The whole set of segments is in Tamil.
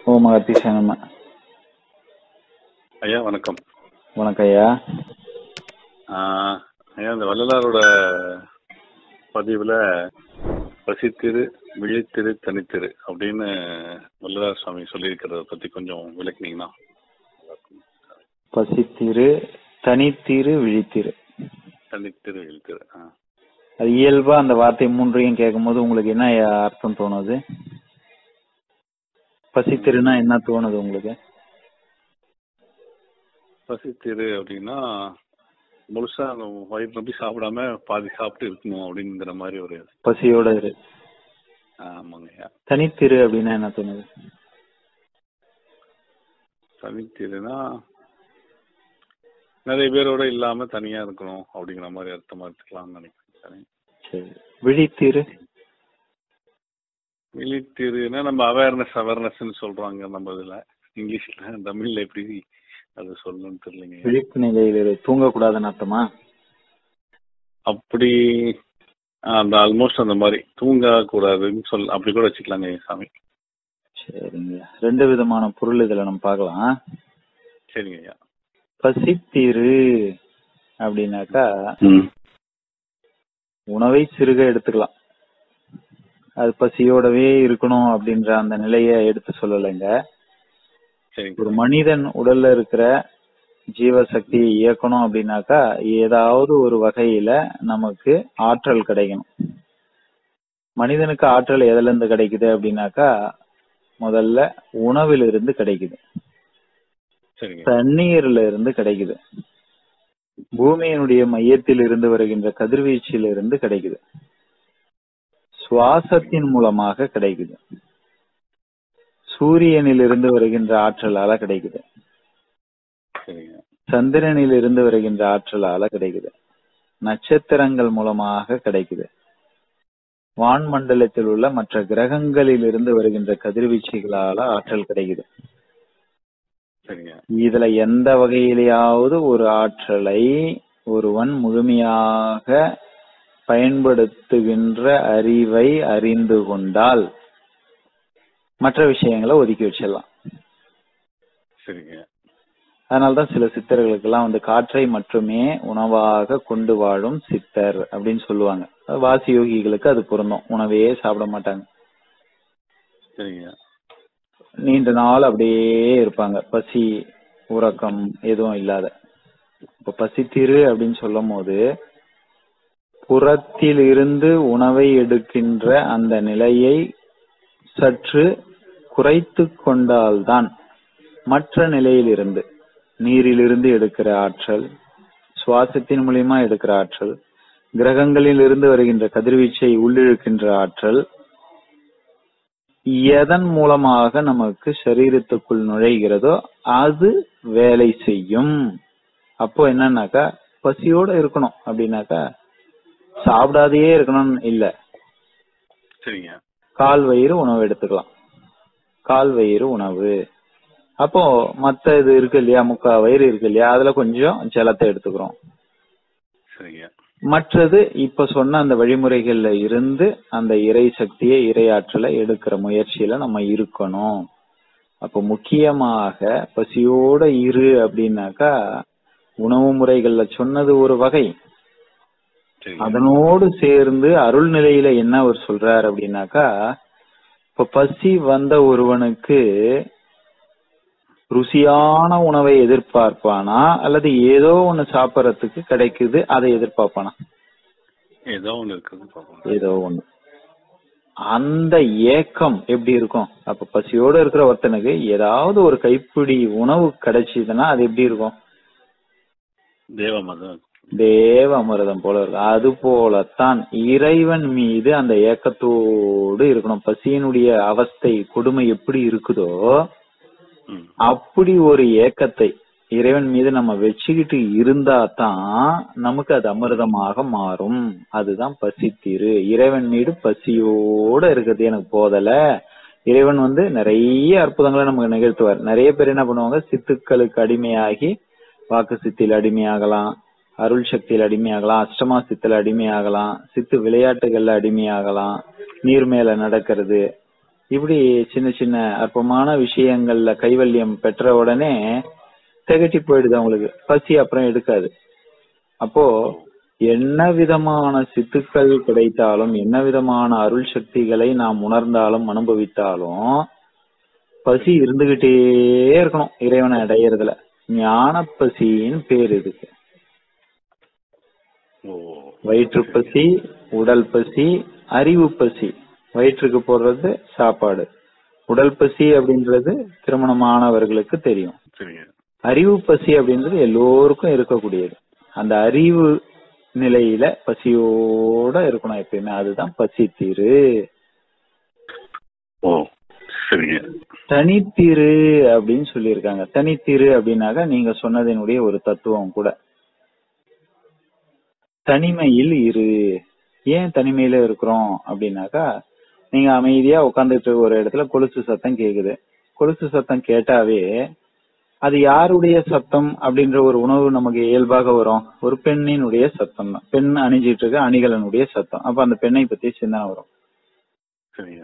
ஓம் அகத்தீசாய நம ஐயா வணக்கம் வணக்கம் ஐயா ஆஹ் ஐயா இந்த வள்ளலாரோட பதிவுல பசித்திரு விழித்திரு தனித்திரு அப்படின்னு வள்ளலார் சுவாமி சொல்லியிருக்கிறத பத்தி கொஞ்சம் விளக்குனீங்கன்னா பசித்திரு தனித்திரு விழித்திரு தனித்திரு விழித்திரு ஆ. அது இயல்பா அந்த வார்த்தை மூன்றையும் கேட்கும்போது உங்களுக்கு என்ன ஐயா அர்த்தம் தோணுது பசித்திருனா என்ன தோணுது உங்களுக்கு பசித்திரு அப்படின்னா முழுசா அந்த வயிறு நம்பி சாப்பிடாம பாதி சாப்பிட்டு இருக்கணும் அப்படிங்கிற மாதிரி ஒரு பசியோட இரு ஆமாங்க ஐயா தனித்திரு அப்படின்னா என்ன தோணுது தனித்திருனா நிறைய பேரோட இல்லாம தனியா இருக்கணும் அப்படிங்கிற மாதிரி அர்த்தமா எடுத்துக்கலாம்னு நினைக்கிறேன் சரி விழித்திரு விழித்திருனா நம்ம அவேர்னஸ் அவேர்னஸ்ன்னு சொல்றாங்க நம்ம இதுல இங்கிலீஷ்ல தமிழ்ல எப்படி அது சொல்லணும்னு தெரியலைங்க விழிப்பு நிலையில் இரு தூங்கக்கூடாதுன்னு அர்த்தமா அப்படி ஆ, அந்த ஆல்மோஸ்ட் அந்த மாதிரி தூங்க கூடாதுன்னு சொல் அப்படி கூட வச்சுக்கலாங்க சாமி சரிங்க ரெண்டு விதமான பொருள் இதுல நம்ம பார்க்கலாம் சரிங்க ஐயா பசித்திரு அப்படின்னாக்கா ம் உணவை சிறுக எடுத்துக்கலாம் அது பசியோடவே இருக்கணும் அப்படின்ற அந்த நிலையை எடுத்து சொல்லலைங்க சரிங்க ஒரு மனிதன் உடல்ல இருக்கிற ஜீவசக்தியை இயக்கணும் அப்படின்னாக்கா ஏதாவது ஒரு வகையில நமக்கு ஆற்றல் கிடைக்கணும் மனிதனுக்கு ஆற்றல் எதுல இருந்து கிடைக்குது அப்படின்னாக்கா முதல்ல உணவிலிருந்து கிடைக்குது சரிங்க தண்ணீர்ல இருந்து கிடைக்குது பூமியினுடைய மையத்தில் இருந்து வருகின்ற கதிர்வீச்சில் இருந்து கிடைக்குது சுவாசத்தின் மூலமாக கிடைக்குது சூரியனில் இருந்து வருகின்ற ஆற்றலால கிடைக்குது சரிங்க சந்திரனில் இருந்து வருகின்ற ஆற்றலால கிடைக்குது நட்சத்திரங்கள் மூலமாக கிடைக்குது வான்மண்டலத்தில் உள்ள மற்ற கிரகங்களில் இருந்து வருகின்ற கதிர்வீச்சுகளால ஆற்றல் கிடைக்குது சரிங்க இதுல எந்த வகையிலேயாவது ஒரு ஆற்றலை ஒருவன் முழுமையாக பயன்படுத்துகின்ற அறிவை அறிந்து கொண்டால் மற்ற விஷயங்களை ஒதுக்கி வச்சிடலாம் சரிங்க அதனாலதான் சில சித்தர்களுக்கெல்லாம் வந்து காற்றை மட்டுமே உணவாக கொண்டு வாழும் சித்தர் அப்படின்னு சொல்லுவாங்க அது வாசி யோகிகளுக்கு அது பொருந்தும் உணவே சாப்பிட மாட்டாங்க சரிங்க நீண்ட நாள் அப்படியே இருப்பாங்க பசி உறக்கம் எதுவும் இல்லாத இப்ப பசித்திரு அப்படின்னு சொல்லும் போது புறத்தில் இருந்து உணவை எடுக்கின்ற அந்த நிலையை சற்று குறைத்து கொண்டால்தான் மற்ற நிலையிலிருந்து நீரிலிருந்து எடுக்கிற ஆற்றல் சுவாசத்தின் மூலியமா எடுக்கிற ஆற்றல் கிரகங்களில் இருந்து வருகின்ற கதிர்வீச்சை உள்ளிழுக்கின்ற ஆற்றல் எதன் மூலமாக நமக்கு சரீரத்துக்குள் நுழைகிறதோ அது வேலை செய்யும் அப்போ என்னன்னாக்கா பசியோட இருக்கணும் அப்படின்னாக்கா சாப்பிடாதையே இருக்கணும்னு இல்ல சரிங்க கால் வயிறு உணவு எடுத்துக்கலாம் கால் வயிறு உணவு அப்போ மத்த இது இருக்கு இல்லையா முக்கா வயிறு இருக்கு இல்லையா அதுல கொஞ்சம் ஜலத்தை எடுத்துக்கிறோம் சரிங்க மற்றது இப்ப சொன்ன அந்த வழிமுறைகள்ல இருந்து அந்த இறை சக்தியை இறையாற்றலை எடுக்கிற முயற்சியில நம்ம இருக்கணும் அப்ப முக்கியமாக பசியோட இரு அப்படின்னாக்கா உணவு முறைகள்ல சொன்னது ஒரு வகை சரிங்க அதனோடு சேர்ந்து அருள் நிலையில என்ன அவர் சொல்றார் அப்படின்னாக்கா இப்ப பசி வந்த ஒருவனுக்கு ருசியான உணவை எதிர்பார்ப்பானா அல்லது ஏதோ ஒண்ணு சாப்பிடறதுக்கு கிடைக்குது அதை எதிர்பார்ப்பானா ஏதோ ஒண்ணு இருக்குது பார்ப்போம் ஏதோ ஒண்ணு அந்த ஏக்கம் எப்படி இருக்கும் அப்ப பசியோட இருக்கிற ஒருத்தனுக்கு ஏதாவது ஒரு கைப்பிடி உணவு கிடைச்சதுன்னா அது எப்படி இருக்கும் தேவ மதம் தேவ அமிர்தம் போல இருக்கும் அது போலத்தான் இறைவன் மீது அந்த ஏக்கத்தோடு இருக்கணும் பசியினுடைய அவஸ்தை கொடுமை எப்படி இருக்குதோ ம் அப்படி ஒரு ஏக்கத்தை இறைவன் மீது நம்ம வச்சுக்கிட்டு இருந்தா தான் நமக்கு அது அமிர்தமாக மாறும் அதுதான் பசித்திரு இறைவன் மீது பசியோட இருக்கிறது எனக்கு போதல இறைவன் வந்து நிறைய அற்புதங்களை நமக்கு நிகழ்த்துவார் நிறைய பேர் என்ன பண்ணுவாங்க சித்துக்களுக்கு அடிமையாகி வாக்கு சித்தியில் அடிமையாகலாம் அருள் சக்தியில் அடிமையாகலாம் அஷ்டமா சித்துல அடிமையாகலாம் சித்து விளையாட்டுகள்ல அடிமையாகலாம் நீர் மேல நடக்கிறது இப்படி சின்ன சின்ன அற்பமான விஷயங்கள்ல கைவல்யம் பெற்ற உடனே திகட்டி போயிடுது அவங்களுக்கு பசி அப்புறம் எடுக்காது அப்போ என்ன விதமான சித்துக்கள் கிடைத்தாலும் என்ன விதமான அருள் சக்திகளை நாம் உணர்ந்தாலும் அனுபவித்தாலும் பசி இருந்துகிட்டே இருக்கணும் இறைவனை அடையிறதுல ஞான பசின்னு பேர் இதுக்கு ஓ வயிற்று பசி உடல் பசி அறிவு பசி வயிற்றுக்கு போடுறது சாப்பாடு உடல் பசி அப்படின்றது திருமணமானவர்களுக்கு தெரியும் சரிங்க அறிவு பசி அப்படின்றது எல்லோருக்கும் இருக்கக்கூடியது அந்த அறிவு நிலையில பசியோட இருக்கணும் எப்பயுமே அதுதான் பசி தீரு ஓ சரிங்க தனித்திரு அப்படின்னு சொல்லியிருக்காங்க தனித்திரு அப்படின்னாக்கா நீங்க சொன்னதினுடைய ஒரு தத்துவம் கூட தனிமையில் இரு ஏன் தனிமையில இருக்கிறோம் அப்படின்னாக்கா நீங்க அமைதியா உட்காந்துட்டு ஒரு இடத்துல கொலுசு சத்தம் கேக்குது கொலுசு சத்தம் கேட்டாவே அது யாருடைய சத்தம் அப்படின்ற ஒரு உணவு நமக்கு இயல்பாக வரும் ஒரு பெண்ணினுடைய சத்தம் தான் பெண் அணிஞ்சிட்டு இருக்க அணிகலனுடைய சத்தம் அப்ப அந்த பெண்ணை பத்தி சிந்தனை வரும் சரிங்க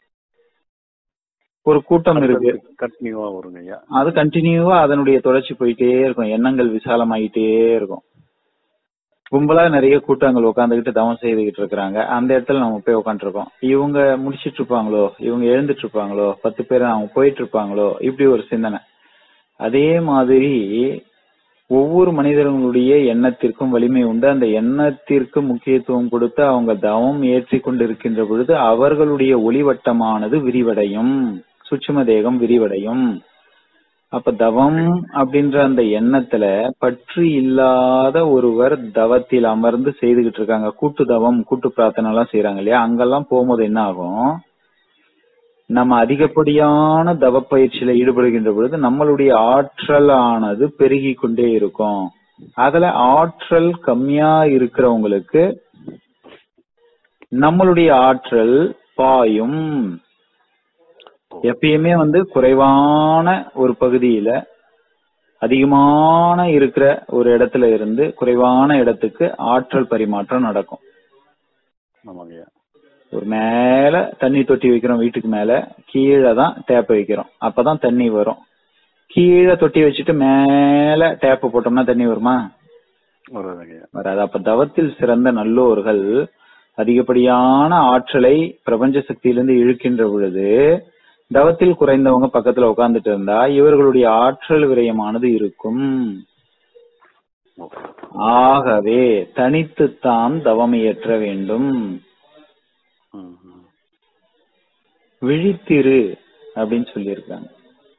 ஒரு கூட்டம் இருக்கு கண்டினியூவா வருங்க ஐயா அது கண்டினியூவா அதனுடைய தொடர்ச்சி போயிட்டே இருக்கும் எண்ணங்கள் விசாலமாயிட்டே இருக்கும் கும்பலா நிறைய கூட்டங்கள் உட்காந்துக்கிட்டு தவம் செய்துகிட்டு இருக்கிறாங்க அந்த இடத்துல நம்ம போய் உட்காந்துருக்கோம் இவங்க முடிச்சிட்டு இருப்பாங்களோ இவங்க எழுந்துட்டு இருப்பாங்களோ பத்து பேர் அவங்க போயிட்டு இருப்பாங்களோ இப்படி ஒரு சிந்தனை அதே மாதிரி ஒவ்வொரு மனிதர்களுடைய எண்ணத்திற்கும் வலிமை உண்டு அந்த எண்ணத்திற்கு முக்கியத்துவம் கொடுத்து அவங்க தவம் ஏற்றி கொண்டிருக்கின்ற பொழுது அவர்களுடைய ஒளிவட்டமானது விரிவடையும் சுட்சும தேகம் விரிவடையும் அப்ப தவம் அப்படின்ற அந்த எண்ணத்துல பற்று இல்லாத ஒருவர் தவத்தில் அமர்ந்து செய்துகிட்டு இருக்காங்க கூட்டு தவம் கூட்டு பிரார்த்தனை எல்லாம் செய்யறாங்க இல்லையா அங்கெல்லாம் போகும்போது என்ன ஆகும் நம்ம அதிகப்படியான தவ பயிற்சியில ஈடுபடுகின்ற பொழுது நம்மளுடைய ஆற்றல் ஆனது பெருகி கொண்டே இருக்கும் அதுல ஆற்றல் கம்மியா இருக்கிறவங்களுக்கு நம்மளுடைய ஆற்றல் பாயும் எப்பயுமே வந்து குறைவான ஒரு பகுதியில அதிகமான இருக்கிற ஒரு இடத்துல இருந்து குறைவான இடத்துக்கு ஆற்றல் பரிமாற்றம் நடக்கும் ஆமாங்க ஐயா ஒரு மேல தண்ணி தொட்டி வைக்கிறோம் வீட்டுக்கு மேல கீழே தான் டேப் வைக்கிறோம் அப்பதான் தண்ணி வரும் கீழே தொட்டி வச்சுட்டு மேல டேப் போட்டோம்னா தண்ணி வருமா வருதுங்க ஐயா வராது அப்ப தவத்தில் சிறந்த நல்லோர்கள் அதிகப்படியான ஆற்றலை பிரபஞ்ச சக்தியிலிருந்து இழுக்கின்ற பொழுது தவத்தில் குறைந்தவங்க பக்கத்துல உட்கார்ந்துட்டு இருந்தா இவர்களுடைய ஆற்றல் விரயமானது இருக்கும் ஓகே ஆகவே தனித்துத்தான் தவம் இயற்ற வேண்டும் ம் ம் விழித்திரு அப்படின்னு சொல்லியிருக்காங்க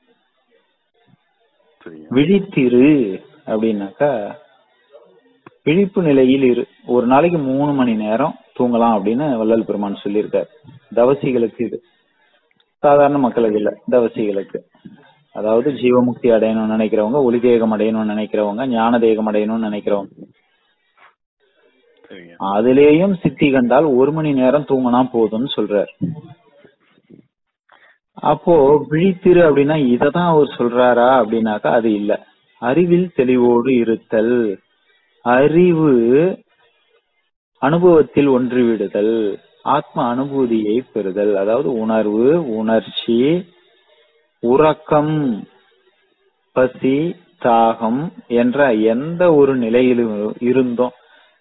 சரிங்க விழித்திரு அப்படின்னாக்கா விழிப்பு நிலையில் இரு ஒரு நாளைக்கு மூணு மணி நேரம் தூங்கலாம் அப்படின்னு வள்ளல் பெருமான் சொல்லியிருக்காரு தவசிகளுக்கு இது சாதாரண மக்களுக்கு இல்ல தவசிகளுக்கு அதாவது ஜீவமுக்தி அடையணும்னு நினைக்கிறவங்க ஒளி தேகம் அடையணும்னு நினைக்கிறவங்க ஞான தேகம் அடையணும்னு நினைக்கிறவங்க சரிங்க அதுலேயும் சித்தி கண்டால் ஒரு மணி நேரம் தூங்கினா போதும்னு சொல்றாரு அப்போ விழித்திரு அப்படின்னா இததான் அவர் சொல்றாரா அப்படின்னாக்கா அது இல்ல அறிவில் தெளிவோடு இருத்தல் அறிவு அனுபவத்தில் ஒன்றிவிடுதல் ஆத்ம அனுபூதியை பெறுதல் அதாவது உணர்வு உணர்ச்சி உறக்கம் பசி தாகம் என்ற எந்த ஒரு நிலையிலும் இருந்தோம்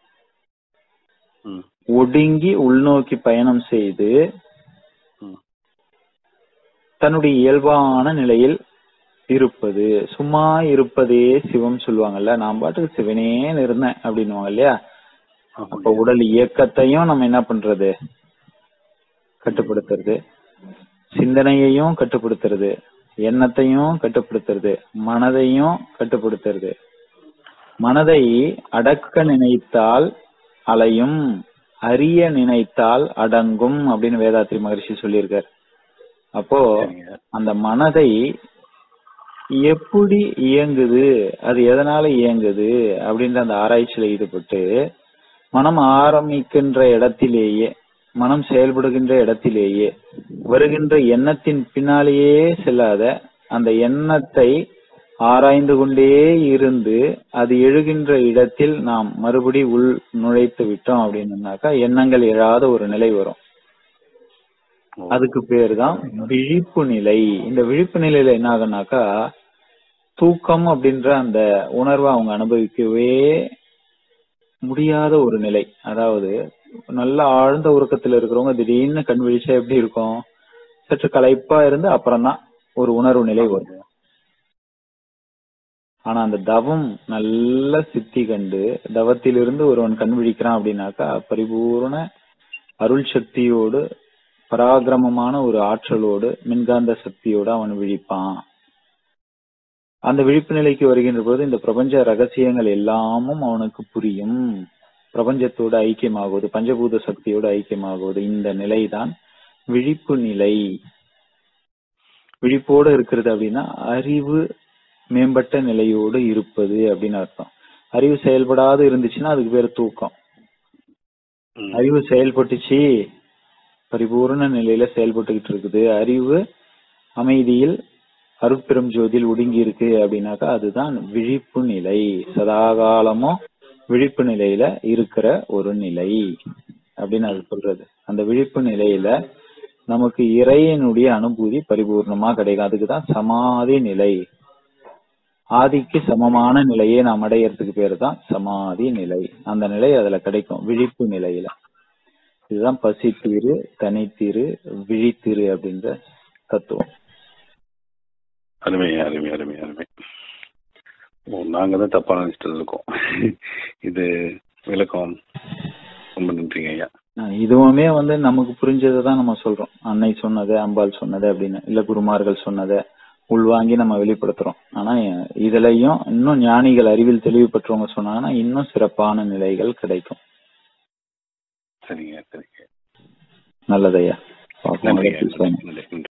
ம் ஒடுங்கி உள்நோக்கி பயணம் செய்து ம் தன்னுடைய இயல்பான நிலையில் இருப்பது சும்மா இருப்பதே சிவம் சொல்லுவாங்கல்ல நான் பாட்டுக்கு சிவனேன்னு இருந்தேன் அப்படின்னுவாங்க இல்லையா அப்ப ஆமாங்க உடல் இயக்கத்தையும் நம்ம என்ன பண்றது கட்டுப்படுத்துறது சிந்தனையையும் கட்டுப்படுத்துறது எண்ணத்தையும் கட்டுப்படுத்துறது மனதையும் கட்டுப்படுத்துறது மனதை அடக்க நினைத்தால் அலையும் அறிய நினைத்தால் அடங்கும் அப்படின்னு வேதாத்ரி மகரிஷி சொல்லியிருக்கார் அப்போ சரிங்க அந்த மனதை எப்படி இயங்குது அது எதனால இயங்குது அப்படின்ற அந்த ஆராய்ச்சியில ஈடுபட்டு மனம் ஆரம்பிக்கின்ற இடத்திலேயே மனம் செயல்படுகின்ற இடத்திலேயே வருகின்ற எண்ணத்தின் பின்னாலேயே செல்லாத அந்த எண்ணத்தை ஆராய்ந்து கொண்டே இருந்து அது எழுகின்ற இடத்தில் நாம் மறுபடி உள் நுழைத்து விட்டோம் அப்படின்னாக்கா எண்ணங்கள் எழாத ஒரு நிலை வரும் ஓ. அதுக்கு பேரு தான் விழிப்பு நிலை இந்த விழிப்பு நிலையில என்ன ஆகுனாக்கா தூக்கம் அப்படின்ற அந்த உணர்வை அவங்க அனுபவிக்கவே முடியாத ஒரு நிலை அதாவது நல்ல ஆழ்ந்த உறக்கத்துல இருக்கிறவங்க திடீர்னு கண் விழிச்சா எப்படி இருக்கும் சற்று களைப்பா இருந்து அப்புறம் தான் ஒரு உணர்வு நிலை வரும் ஆனா அந்த தவம் நல்ல சித்தி கண்டு தவத்திலிருந்து ஒருவன் கண் விழிக்கிறான் அப்படின்னாக்கா பரிபூர்ண அருள் சக்தியோடு பராக்கிரமமான ஒரு ஆற்றலோடு மின்காந்த சக்தியோடு அவன் விழிப்பான் அந்த விழிப்பு நிலைக்கு வருகின்ற போது இந்த பிரபஞ்ச ரகசியங்கள் எல்லாமும் அவனுக்கு புரியும் பிரபஞ்சத்தோடு ஐக்கியமாகுவது பஞ்சபூத சக்தியோடு ஐக்கியமாகுவது இந்த நிலைதான் விழிப்பு நிலை விழிப்போடு இருக்கிறது அப்படின்னா அறிவு மேம்பட்ட நிலையோடு இருப்பது அப்படின்னு அர்த்தம் அறிவு செயல்படாது இருந்துச்சுன்னா அதுக்கு பேர் தூக்கம் ம். அறிவு செயல்பட்டுச்சு பரிபூர்ண நிலையில செயல்பட்டுக்கிட்டு இருக்குது அறிவு அமைதியில் அருட்பெரும் ஜோதியில் ஒடுங்கி இருக்கு அப்படின்னாக்கா அதுதான் விழிப்பு நிலை சதாகாலமும் விழிப்பு நிலையில இருக்கிற ஒரு நிலை அப்படின்னு அது சொல்றது அந்த விழிப்பு நிலையில நமக்கு இறையனுடைய அனுபூதி பரிபூர்ணமா கிடைக்கும் அதுக்குதான் சமாதி நிலை ஆதிக்கு சமமான நிலையை நாம் அடையறதுக்கு பேரு தான் சமாதி நிலை அந்த நிலை அதுல கிடைக்கும் விழிப்பு நிலையில இதுதான் பசித்தீரு தனித்தீரு விழித்தீரு அப்படின்ற தத்துவம் அருமை அருமை அருமை அருமை ஓ நாங்க தான் தப்பா நினைச்சிட்டு இருக்கோம் இது விளக்கம் ரொம்ப நன்றிங்க ஐயா அஹ் இதுவுமே வந்து நமக்கு புரிஞ்சதை தான் நம்ம சொல்றோம் அன்னை சொன்னது அம்பாள் சொன்னது அப்படின்னு இல்ல குருமார்கள் சொன்னதை உள்வாங்கி நம்ம வெளிப்படுத்துறோம் ஆனா இதுலயும் இன்னும் ஞானிகள் அறிவில் தெளிவு பெற்றவங்க சொன்னாங்கன்னா இன்னும் சிறப்பான நிலைகள் கிடைக்கும் சரிங்க சரிங்க நல்லதையா பார்ப்போம் நன்றிங்க அடுத்த விஷயம். நன்றி நன்றி